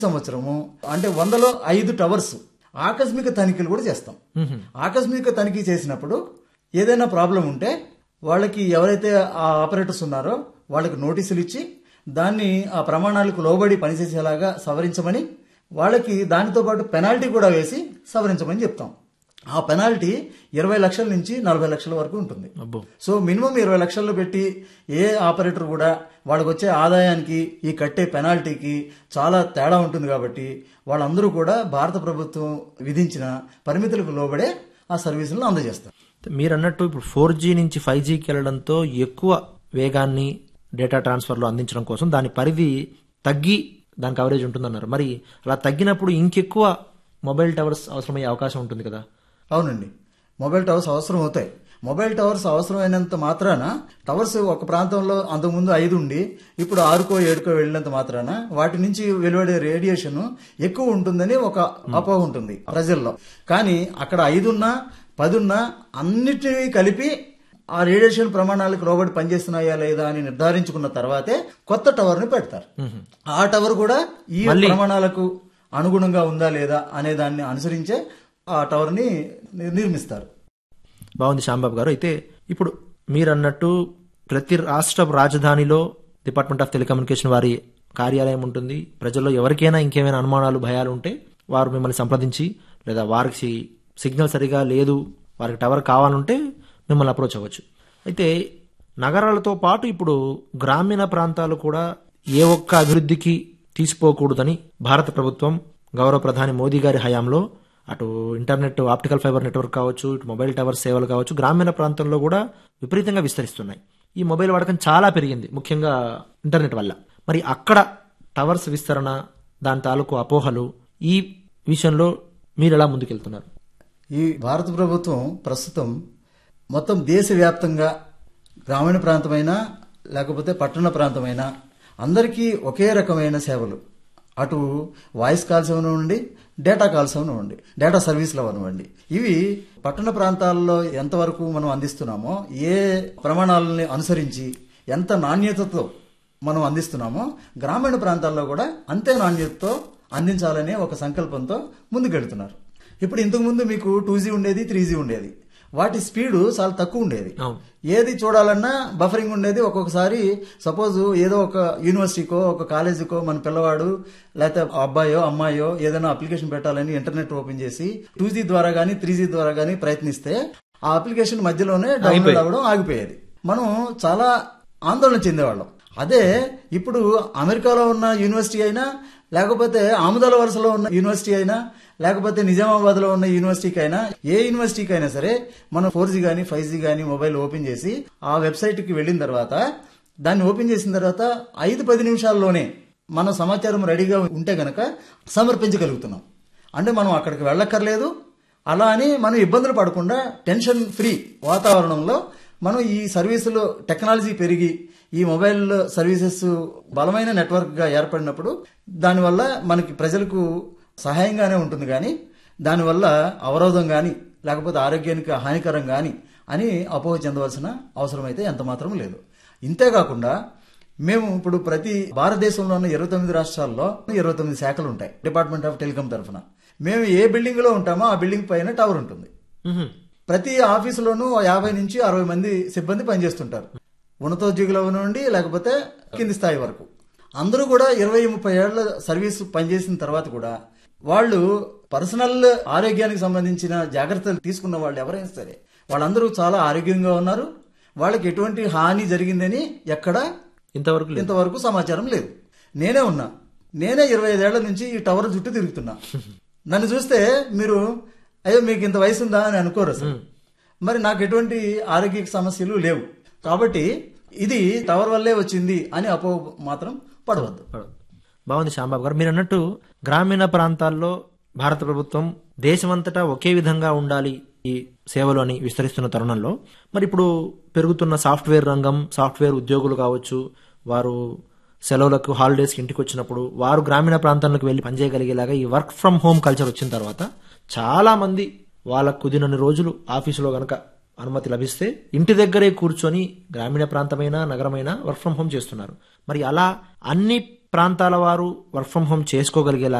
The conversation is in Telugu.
సంవత్సరము అంటే వందలో ఐదు టవర్స్ ఆకస్మిక తనిఖీలు కూడా చేస్తాం ఆకస్మిక తనిఖీ చేసినప్పుడు ఏదైనా ప్రాబ్లం ఉంటే వాళ్ళకి ఎవరైతే ఆ ఆపరేటర్స్ ఉన్నారో వాళ్ళకి నోటీసులు ఇచ్చి దాన్ని ఆ ప్రమాణాలకు లోబడి పనిచేసేలాగా సవరించమని వాళ్ళకి దానితో పాటు పెనాల్టీ కూడా వేసి సవరించమని చెప్తాం ఆ పెనాల్టీ ఇరవై లక్షల నుంచి నలభై లక్షల వరకు ఉంటుంది అబ్బో సో మినిమం ఇరవై లక్షల్లో పెట్టి ఏ ఆపరేటర్ కూడా వాళ్ళకి వచ్చే ఆదాయానికి ఈ కట్టే పెనాల్టీకి చాలా తేడా ఉంటుంది కాబట్టి వాళ్ళందరూ కూడా భారత ప్రభుత్వం విధించిన పరిమితులకు లోబడే ఆ సర్వీసులను అందజేస్తారు మీరు అన్నట్టు ఇప్పుడు ఫోర్ జీ నుంచి ఫైవ్ జీకి వెళ్ళడంతో ఎక్కువ వేగాన్ని డేటా ట్రాన్స్ఫర్లో అందించడం కోసం దాని పరిధి తగ్గి దాని కవరేజ్ ఉంటుందన్నారు మరి అలా తగ్గినప్పుడు ఇంకెక్కువ మొబైల్ టవర్స్ అవసరమయ్యే అవకాశం ఉంటుంది కదా అవునండి మొబైల్ టవర్స్ అవసరం అవుతాయి మొబైల్ టవర్స్ అవసరమైనంత మాత్రాన టవర్స్ ఒక ప్రాంతంలో అంతకుముందు ఐదు ఉండి ఇప్పుడు ఆరుకో ఏడుకో వెళ్ళినంత మాత్రాన వాటి నుంచి వెలువడే రేడియేషన్ ఎక్కువ ఉంటుందని ఒక అపోహ ఉంటుంది ప్రజల్లో కానీ అక్కడ ఐదున్నా పదున్నా అన్నిటినీ కలిపి ఆ రేడియేషన్ ప్రమాణాలకు లోబడి పనిచేస్తున్నాయా లేదా అని నిర్ధారించుకున్న తర్వాతే కొత్త టవర్ ని పెడతారు ఆ టవర్ కూడా ఈ ప్రమాణాలకు అనుగుణంగా ఉందా లేదా అనే దాన్ని అనుసరించే ఆ టవర్ ని నిర్మిస్తారు బాగుంది శ్యాంబాబు గారు అయితే ఇప్పుడు మీరు అన్నట్టు ప్రతి రాష్ట్ర రాజధానిలో డిపార్ట్మెంట్ ఆఫ్ టెలికమ్యూనికేషన్ వారి కార్యాలయం ఉంటుంది ప్రజల్లో ఎవరికైనా ఇంకేమైనా అనుమానాలు భయాలు ఉంటే వారు మిమ్మల్ని సంప్రదించి లేదా వారికి సిగ్నల్ సరిగా లేదు వారికి టవర్ కావాలంటే మిమ్మల్ని అప్రోచ్ అవ్వచ్చు అయితే నగరాలతో పాటు ఇప్పుడు గ్రామీణ ప్రాంతాలు కూడా ఏ ఒక్క అభివృద్ధికి తీసిపోకూడదని భారత ప్రభుత్వం గౌరవ ప్రధాని మోదీ గారి హయాంలో అటు ఇంటర్నెట్ ఆప్టికల్ ఫైబర్ నెట్వర్క్ కావచ్చు ఇటు మొబైల్ టవర్ సేవలు కావచ్చు గ్రామీణ ప్రాంతంలో కూడా విపరీతంగా విస్తరిస్తున్నాయి ఈ మొబైల్ వాడకం చాలా పెరిగింది ముఖ్యంగా ఇంటర్నెట్ వల్ల మరి అక్కడ టవర్స్ విస్తరణ దాని తాలూకు అపోహలు ఈ విషయంలో మీరు ఎలా ముందుకెళ్తున్నారు ఈ భారత ప్రభుత్వం ప్రస్తుతం మొత్తం దేశవ్యాప్తంగా గ్రామీణ ప్రాంతమైనా లేకపోతే పట్టణ ప్రాంతమైనా అందరికీ ఒకే రకమైన సేవలు అటు వాయిస్ కాల్స్ అవనివ్వండి డేటా కాల్స్ అవనివ్వండి డేటా సర్వీసులు అవనివ్వండి ఇవి పట్టణ ప్రాంతాల్లో ఎంతవరకు మనం అందిస్తున్నామో ఏ ప్రమాణాలని అనుసరించి ఎంత నాణ్యతతో మనం అందిస్తున్నామో గ్రామీణ ప్రాంతాల్లో కూడా అంతే నాణ్యతతో అందించాలనే ఒక సంకల్పంతో ముందుకెళ్తున్నారు ఇప్పుడు ఇంతకు ముందు మీకు టూ జీ ఉండేది త్రీ జీ ఉండేది వాటి స్పీడ్ చాలా తక్కువ ఉండేది అవును. ఏది చూడాలన్నా బఫరింగ్ ఉండేది ఒక్కొక్కసారి సపోజ్ ఏదో ఒక యూనివర్సిటీకో ఒక కాలేజీకో మన పిల్లవాడు లేకపోతే అబ్బాయో అమ్మాయో ఏదైనా అప్లికేషన్ పెట్టాలని ఇంటర్నెట్ ఓపెన్ చేసి టూ జీ ద్వారా గానీ త్రీ జీ ద్వారా గానీ ప్రయత్నిస్తే ఆ అప్లికేషన్ మధ్యలోనే డౌన్లోడ్ అవ్వడం ఆగిపోయేది మనం చాలా ఆందోళన చెందేవాళ్ళం అదే ఇప్పుడు అమెరికాలో ఉన్న యూనివర్సిటీ అయినా లేకపోతే ఆముదాల వలసలో ఉన్న యూనివర్సిటీ అయినా లేకపోతే నిజామాబాద్ లో ఉన్న యూనివర్సిటీకి అయినా ఏ యూనివర్సిటీకి అయినా సరే మనం ఫోర్ జీ కానీ ఫైవ్ జీ కానీ మొబైల్ ఓపెన్ చేసి ఆ వెబ్సైట్ కి వెళ్ళిన తర్వాత దాన్ని ఓపెన్ చేసిన తర్వాత ఐదు పది నిమిషాల్లోనే మన సమాచారం రెడీగా ఉంటే గనక సమర్పించగలుగుతున్నాం అంటే మనం అక్కడికి వెళ్ళక్కర్లేదు అలా అని మనం ఇబ్బందులు పడకుండా టెన్షన్ ఫ్రీ వాతావరణంలో మనం ఈ సర్వీసులు టెక్నాలజీ పెరిగి ఈ మొబైల్ సర్వీసెస్ బలమైన నెట్వర్క్ గా ఏర్పడినప్పుడు దానివల్ల మనకి ప్రజలకు సహాయంగానే ఉంటుంది కానీ దానివల్ల అవరోధం కానీ లేకపోతే ఆరోగ్యానికి హానికరం కానీ అని అపోహ చెందవలసిన అవసరం అయితే ఎంత మాత్రం లేదు ఇంతేకాకుండా మేము ఇప్పుడు ప్రతి భారతదేశంలో ఉన్న ఇరవై తొమ్మిది రాష్ట్రాల్లో ఇరవై తొమ్మిది శాఖలు ఉంటాయి డిపార్ట్మెంట్ ఆఫ్ టెలికాం తరఫున మేము ఏ బిల్డింగ్ లో ఉంటామో ఆ బిల్డింగ్ పైన టవర్ ఉంటుంది మ్హూ. ప్రతి ఆఫీసులోనూ యాభై నుంచి అరవై మంది సిబ్బంది పనిచేస్తుంటారు ఉన్నతోద్యోగులు అవనివ్వండి లేకపోతే కింది స్థాయి వరకు అందరూ కూడా ఇరవై ముప్పై ఏళ్ల సర్వీస్ పనిచేసిన తర్వాత కూడా వాళ్ళు పర్సనల్ ఆరోగ్యానికి సంబంధించిన జాగ్రత్తలు తీసుకున్న వాళ్ళు ఎవరైనా సరే వాళ్ళందరూ చాలా ఆరోగ్యంగా ఉన్నారు వాళ్ళకి ఎటువంటి హాని జరిగిందని ఎక్కడ ఇంతవరకు లేదు ఇంతవరకు సమాచారం లేదు నేనే ఉన్నా నేనే ఇరవై ఐదేళ్ల నుంచి ఈ టవర్ చుట్టూ తిరుగుతున్నా నన్ను చూస్తే మీరు అయ్యో మీకు ఇంత వయసు ఉందా అని అనుకోరు అసలు మరి నాకు ఎటువంటి ఆరోగ్య సమస్యలు లేవు కాబట్టి ఇది టవర్ వల్లే వచ్చింది అని అపో మాత్రం పడవద్దు బాగుంది శ్యాంబాబు గారు మీరు అన్నట్టు గ్రామీణ ప్రాంతాల్లో భారత ప్రభుత్వం దేశమంతటా ఒకే విధంగా ఉండాలి ఈ సేవలు అని విస్తరిస్తున్న తరుణంలో మరి ఇప్పుడు పెరుగుతున్న సాఫ్ట్వేర్ రంగం సాఫ్ట్వేర్ ఉద్యోగులు కావచ్చు వారు సెలవులకు హాలిడేస్కి ఇంటికి వచ్చినప్పుడు వారు గ్రామీణ ప్రాంతాలకు వెళ్ళి పనిచేయగలిగేలాగా ఈ వర్క్ ఫ్రమ్ హోమ్ కల్చర్ వచ్చిన తర్వాత చాలా మంది వాళ్ళకు కుదిరినన్ని రోజులు ఆఫీసులో గనక అనుమతి లభిస్తే ఇంటి దగ్గరే కూర్చొని గ్రామీణ ప్రాంతమైనా నగరమైనా వర్క్ ఫ్రం హోమ్ చేస్తున్నారు మరి అలా అన్ని ప్రాంతాల వారు వర్క్ ఫ్రం హోమ్ చేసుకోగలిగేలా